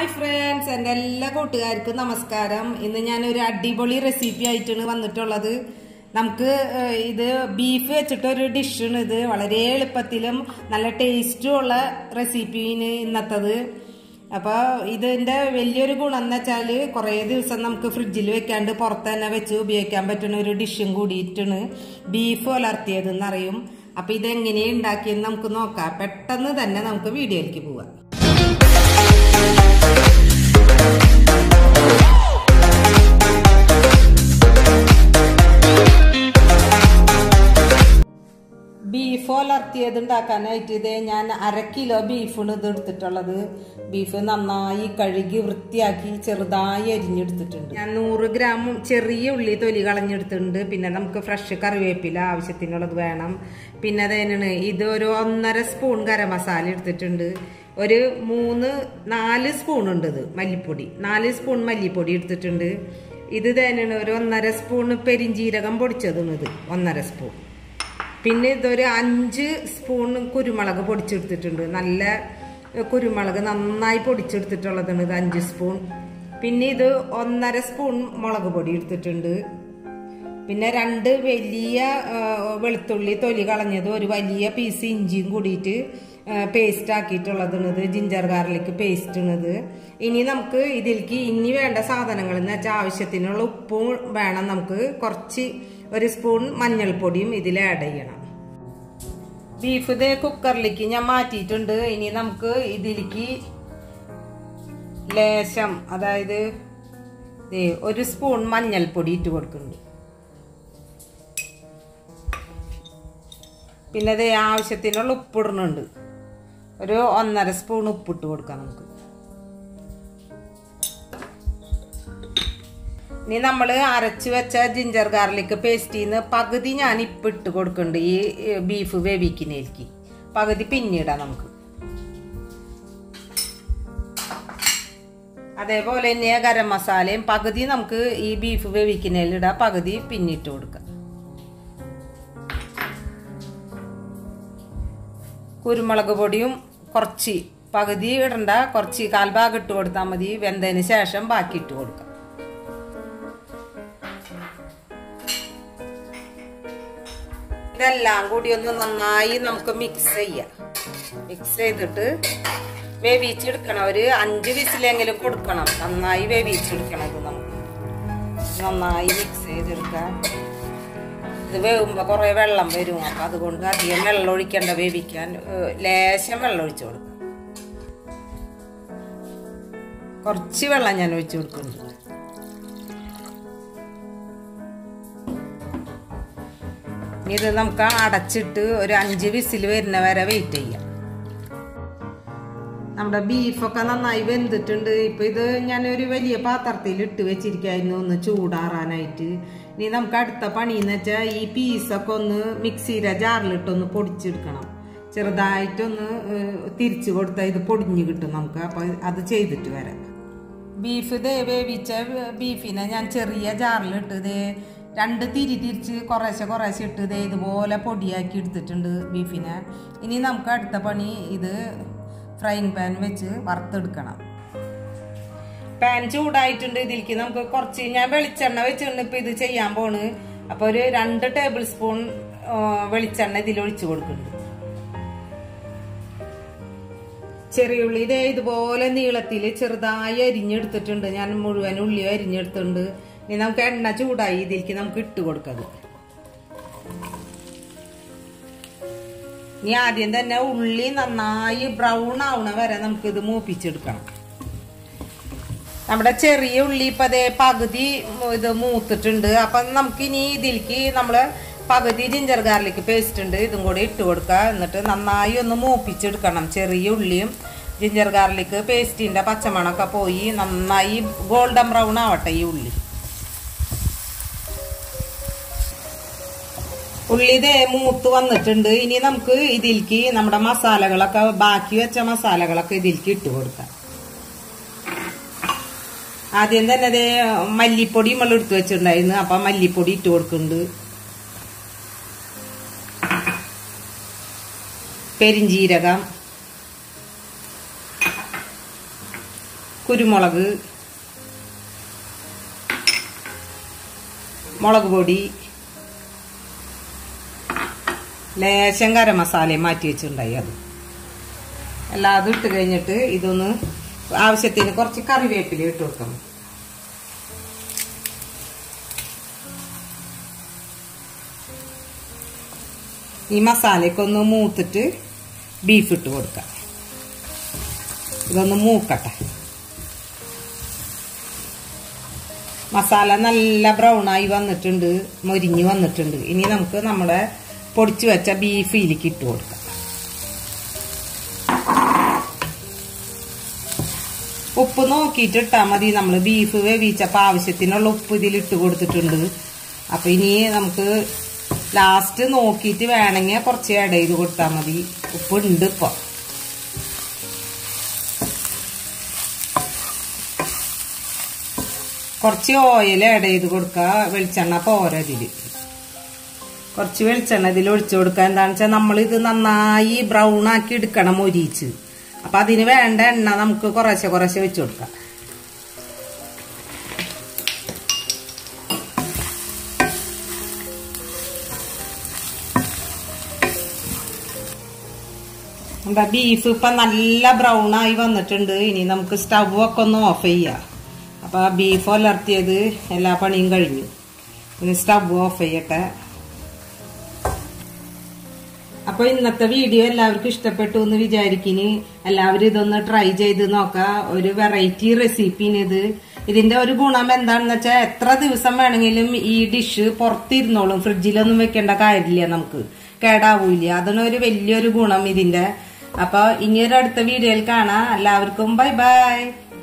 hi friends എൻ്റെ എല്ലാ കൂട്ടുകാർക്കും നമസ്കാരം ഇന്ന് ഞാൻ ഒരു അടിപൊളി റെസിപ്പി ആയിട്ടാണ് വന്നിട്ടുള്ളത് നമുക്ക് ഏഹ്, ഇത് ബീഫ് വെച്ചിട്ട് ഒരു ഡിഷാണ് ഇത് വളരെ എളുപ്പത്തിലും നല്ല ടേസ്റ്റും ഉള്ള റെസിപ്പിന് ഇന്നത്തത് അപ്പോൾ ഇതിൻ്റെ വലിയൊരു ഗുണം എന്ന് വെച്ചാൽ കുറേ ദിവസം നമുക്ക് ഫ്രിഡ്ജിൽ വെക്കാണ്ട് പുറത്ത് തന്നെ വെച്ച് ഉപയോഗിക്കാൻ പറ്റുന്ന ഒരു ഡിഷും കൂടിയിട്ടാണ് ബീഫ് വളർത്തിയത് എന്നറിയും അപ്പോൾ ഇതെങ്ങനെയാണ് ഉണ്ടാക്കിയെന്ന് നമുക്ക് നോക്കാം പെട്ടെന്ന് തന്നെ നമുക്ക് വീഡിയോയിലേക്ക് പോവാം ബീഫ് വളർത്തിയത് ഉണ്ടാക്കാനായിട്ട് ഇത് ഞാൻ അര കിലോ ബീഫാണ് ഇത് എടുത്തിട്ടുള്ളത് ബീഫ് നന്നായി കഴുകി വൃത്തിയാക്കി ചെറുതായി അരിഞ്ഞെടുത്തിട്ടുണ്ട് ഞാൻ നൂറ് ഗ്രാം ചെറിയ ഉള്ളി തൊലി കളഞ്ഞെടുത്തിട്ടുണ്ട് പിന്നെ നമുക്ക് ഫ്രഷ് കറിവേപ്പില ആവശ്യത്തിനുള്ളത് വേണം പിന്നെ അതേനാണ് ഇത് ഒരു ഒന്നര സ്പൂൺ ഗരം മസാല എടുത്തിട്ടുണ്ട് ഒരു മൂന്ന് നാല് സ്പൂൺ ഉണ്ട് ഇത് മല്ലിപ്പൊടി നാല് സ്പൂൺ മല്ലിപ്പൊടി എടുത്തിട്ടുണ്ട് ഇത് തന്നെയാണ് ഒരു ഒന്നര സ്പൂൺ പെരിഞ്ചീരകം പൊടിച്ചതാണ് ഇത് ഒന്നര സ്പൂൺ പിന്നെ ഇതൊരു അഞ്ച് സ്പൂൺ കുരുമുളക് പൊടിച്ചെടുത്തിട്ടുണ്ട് നല്ല കുരുമുളക് നന്നായി പൊടിച്ചെടുത്തിട്ടുള്ളതാണ് ഇത് അഞ്ച് സ്പൂൺ പിന്നെ ഇത് ഒന്നര സ്പൂൺ മുളക് പൊടി എടുത്തിട്ടുണ്ട് പിന്നെ രണ്ട് വലിയ ആ, വെളുത്തുള്ളി തൊലി കളഞ്ഞത് ഒരു വലിയ പീസ് ഇഞ്ചിയും കൂടിയിട്ട് പേസ്റ്റ് ആക്കിയിട്ടുള്ളതാണ് ഇത് ജിഞ്ചർ ഗാർലിക് പേസ്റ്റ് ഇത് ഇനി നമുക്ക് ഇതിലേക്ക് ഇനി വേണ്ട സാധനങ്ങൾ എന്ന് വെച്ചാൽ ആവശ്യത്തിനുള്ള ഉപ്പും വേണം നമുക്ക് കുറച്ച് ഒരു സ്പൂൺ മഞ്ഞൾപ്പൊടിയും ഇതിൽ ആഡ് ചെയ്യണം ബീഫ് ഇത് കുക്കറിലേക്ക് ഞാൻ മാറ്റിയിട്ടുണ്ട് ഇനി നമുക്ക് ഇതിലേക്ക് ലേശം അതായത് ദേ ഒരു സ്പൂൺ മഞ്ഞൾപ്പൊടി ഇട്ട് കൊടുക്കുന്നുണ്ട് പിന്നെ ഇത് ആവശ്യത്തിനുള്ള ഉപ്പിടുന്നുണ്ട് ഒരു ഒന്നര സ്പൂൺ ഉപ്പിട്ട് കൊടുക്കാം നമുക്ക് ഇനി നമ്മൾ അരച്ച് വെച്ച ജിഞ്ചർ ഗാർലിക് പേസ്റ്റിൽ നിന്ന് പകുതി ഞാൻ ഇപ്പം ഇട്ട് കൊടുക്കുന്നുണ്ട് ഈ ബീഫ് വേവിക്കുന്നതിലേക്ക് പകുതി പിന്നിടാം നമുക്ക് അതേപോലെ തന്നെ ഗരം മസാലയും പകുതി നമുക്ക് ഈ ബീഫ് വേവിക്കുന്നതിലിടാം പകുതി പിന്നിട്ട് കൊടുക്കാം കുരുമുളക് പൊടിയും കുറച്ച് പകുതി ഇടണ്ട കുറച്ച് കാൽഭാഗം ഇട്ട് കൊടുത്താൽ മതി വെന്തതിന് ശേഷം ബാക്കി ഇട്ട് കൊടുക്കാം ഇതെല്ലാം കൂടി ഒന്ന് നന്നായി നമുക്ക് മിക്സ് ചെയ്യാം മിക്സ് ചെയ്തിട്ട് വേവിച്ചെടുക്കണം ഒരു അഞ്ച് വിസിലെങ്കിലും കൊടുക്കണം നന്നായി വേവിച്ചെടുക്കണം ഇത് നമുക്ക് നന്നായി മിക്സ് ചെയ്തെടുക്കാം ഇത് വേവുമ്പോൾ കുറേ വെള്ളം വരും അപ്പം അതുകൊണ്ട് അധികം വെള്ളം ഒഴിക്കേണ്ട വേവിക്കാൻ ഏഹ്, ലേശം വെള്ളം ഒഴിച്ചു കൊടുക്കാം കുറച്ച് വെള്ളം ഞാൻ ഒഴിച്ചു കൊടുക്കുന്നുണ്ട് ഇനി ഇത് നമുക്ക് അടച്ചിട്ട് ഒരു അഞ്ച് വിസിൽ വരുന്ന വരെ വെയിറ്റ് ചെയ്യാം നമ്മുടെ ബീഫൊക്കെ നന്നായി വെന്തിട്ടുണ്ട് ഇപ്പൊ ഇത് ഞാനൊരു വലിയ പാത്രത്തിൽ ഇട്ട് വെച്ചിരിക്കായിരുന്നു ഒന്ന് ചൂടാറാനായിട്ട് ഇനി നമുക്ക് അടുത്ത പണി എന്ന് വെച്ചാൽ ഈ പീസൊക്കെ ഒന്ന് മിക്സിയിലെ ജാറിലിട്ടൊന്ന് പൊടിച്ചെടുക്കണം ചെറുതായിട്ടൊന്ന് ഏഹ്, തിരിച്ചു കൊടുത്താൽ ഇത് പൊടിഞ്ഞു കിട്ടും നമുക്ക് അപ്പൊ അത് ചെയ്തിട്ട് വരാം ബീഫ് ദേ വേവിച്ച ബീഫിനെ ഞാൻ ചെറിയ ജാറിലിട്ട് ദേ രണ്ട് തിരി തിരിച്ച് കുറേശ്ശെ കുറേശ്ശെ ഇട്ട് ദേ ഇതുപോലെ പൊടിയാക്കി എടുത്തിട്ടുണ്ട് ബീഫിനെ ഇനി നമുക്ക് അടുത്ത പണി ഇത് ഫ്രൈങ് പാൻ വെച്ച് വറുത്തെടുക്കണം പാൻ ചൂടായിട്ടുണ്ട് ഇതിലേക്ക് നമുക്ക് കുറച്ച് ഞാൻ വെളിച്ചെണ്ണ വെച്ചിട്ടുണ്ട് ഇപ്പൊ ഇത് ചെയ്യാൻ പോണ് അപ്പൊ ഒരു രണ്ട് ടേബിൾ സ്പൂൺ ആ, വെളിച്ചെണ്ണ ഇതിൽ ഒഴിച്ചു കൊടുക്കുന്നുണ്ട് ചെറിയ ഉള്ളി ഇതേ ഇതുപോലെ നീളത്തിൽ ചെറുതായി അരിഞ്ഞെടുത്തിട്ടുണ്ട് ഞാൻ മുഴുവൻ ഉള്ളി അരിഞ്ഞെടുത്തിട്ടുണ്ട് ഇനി നമുക്ക് എണ്ണ ചൂടായി ഇതിലേക്ക് നമുക്ക് ഇട്ട് കൊടുക്കാം ഇനി ആദ്യം തന്നെ ഉള്ളി നന്നായി ബ്രൗൺ ആവണ വരെ നമുക്ക് ഇത് മൂപ്പിച്ചെടുക്കണം നമ്മുടെ ചെറിയ ഉള്ളി ഇപ്പൊ അതേ പകുതി ഇത് മൂത്തിട്ടുണ്ട് അപ്പൊ നമുക്ക് ഇനി ഇതിലേക്ക് നമ്മള് പകുതി ജിഞ്ചർ ഗാർലിക് പേസ്റ്റ് ഉണ്ട് ഇതും കൂടി ഇട്ട് കൊടുക്കുക എന്നിട്ട് നന്നായി ഒന്ന് മൂപ്പിച്ചെടുക്കണം ചെറിയ ഉള്ളിയും ജിഞ്ചർ ഗാർലിക് പേസ്റ്റിന്റെ പച്ചമണമൊക്കെ പോയി നന്നായി ഗോൾഡൻ ബ്രൗൺ ആവട്ടെ ഈ ഉള്ളി ഉള്ളി ഇതേ മൂത്ത് വന്നിട്ടുണ്ട് ഇനി നമുക്ക് ഇതിലേക്ക് നമ്മുടെ മസാലകളൊക്കെ ബാക്കി വെച്ച മസാലകളൊക്കെ ഇതിലേക്ക് ഇട്ട് കൊടുക്കാം ആദ്യം തന്നെ അതേ മല്ലിപ്പൊടി നമ്മൾ എടുത്തു വെച്ചിട്ടുണ്ടായിരുന്നു അപ്പൊ മല്ലിപ്പൊടി ഇട്ട് കൊടുക്കുന്നുണ്ട് പെരിഞ്ചീരകം കുരുമുളക് മുളക് പൊടി ലേശം ഗരം മസാലയും മാറ്റി വെച്ചിട്ടുണ്ടായി അത് എല്ലാം അതും ഇട്ട് കഴിഞ്ഞിട്ട് ഇതൊന്ന് ആവശ്യത്തിന് കുറച്ച് കറിവേപ്പില ഇട്ട് കൊടുക്കണം ഈ മസാലയൊക്കെ ഒന്ന് മൂത്തിട്ട് ബീഫ് ഇട്ട് കൊടുക്കാം ഇതൊന്ന് മൂക്കട്ടെ മസാല നല്ല ബ്രൗൺ ആയി വന്നിട്ടുണ്ട് മൊരിഞ്ഞ് വന്നിട്ടുണ്ട് ഇനി നമുക്ക് നമ്മുടെ പൊടിച്ചു വെച്ച ബീഫ് ഇതിലേക്ക് ഇട്ട് കൊടുക്കാം ഉപ്പ് നോക്കിയിട്ട് ഇട്ടാൽ മതി നമ്മൾ ബീഫ് വേവിച്ചപ്പോൾ ആവശ്യത്തിനുള്ള ഉപ്പ് ഇതിൽ ഇട്ട് കൊടുത്തിട്ടുണ്ട് അപ്പം ഇനി നമുക്ക് ലാസ്റ്റ് നോക്കിയിട്ട് വേണമെങ്കിൽ കുറച്ച് ആഡ് ചെയ്ത് കൊടുത്താൽ മതി ഉപ്പ് ഉണ്ട് ഇപ്പോൾ കുറച്ച് ഓയിൽ ആഡ് ചെയ്ത് കൊടുക്കുക വെളിച്ചെണ്ണ പോരാ ഇതിൽ കുറച്ച് വെളിച്ചെണ്ണ ഇതിൽ ഒഴിച്ചു കൊടുക്കുക എന്താണെന്ന് വെച്ചാൽ നമ്മളിത് നന്നായി ബ്രൗൺ ആക്കി എടുക്കണം മൊരിച്ച് അപ്പം അതിന് വേണ്ട എണ്ണ നമുക്ക് കുറേശ്ശെ കുറേശ്ശെ വെച്ച് കൊടുക്കാം നമ്മുടെ ബീഫ് ഇപ്പം നല്ല ബ്രൗൺ ആയി വന്നിട്ടുണ്ട് ഇനി നമുക്ക് സ്റ്റവ് ഒക്കെ ഒന്ന് ഓഫ് ചെയ്യാം അപ്പോൾ ബീഫ് ഒലർത്തിയത് എല്ലാ പണിയും കഴിഞ്ഞു ഇനി സ്റ്റവ് ഓഫ് ചെയ്യട്ടെ അപ്പോൾ ഇന്നത്തെ വീഡിയോ എല്ലാവർക്കും ഇഷ്ടപ്പെട്ടു എന്ന് വിചാരിക്കിന് എല്ലാവരും ഇതൊന്ന് ട്രൈ ചെയ്ത് നോക്കുക ഒരു വെറൈറ്റി റെസിപ്പിനിത് ഇതിന്റെ ഒരു ഗുണം എന്താണെന്ന് വെച്ചാൽ എത്ര ദിവസം വേണമെങ്കിലും ഈ ഡിഷ് പുറത്തിരുന്നോളും ഫ്രിഡ്ജിലൊന്നും വെക്കേണ്ട കാര്യമില്ല നമുക്ക് കേടാവൂല അതാണ് ഒരു വലിയൊരു ഗുണം ഇതിന്റെ അപ്പൊ ഇനിയൊരു അടുത്ത വീഡിയോയിൽ കാണാം എല്ലാവർക്കും ബൈ ബൈ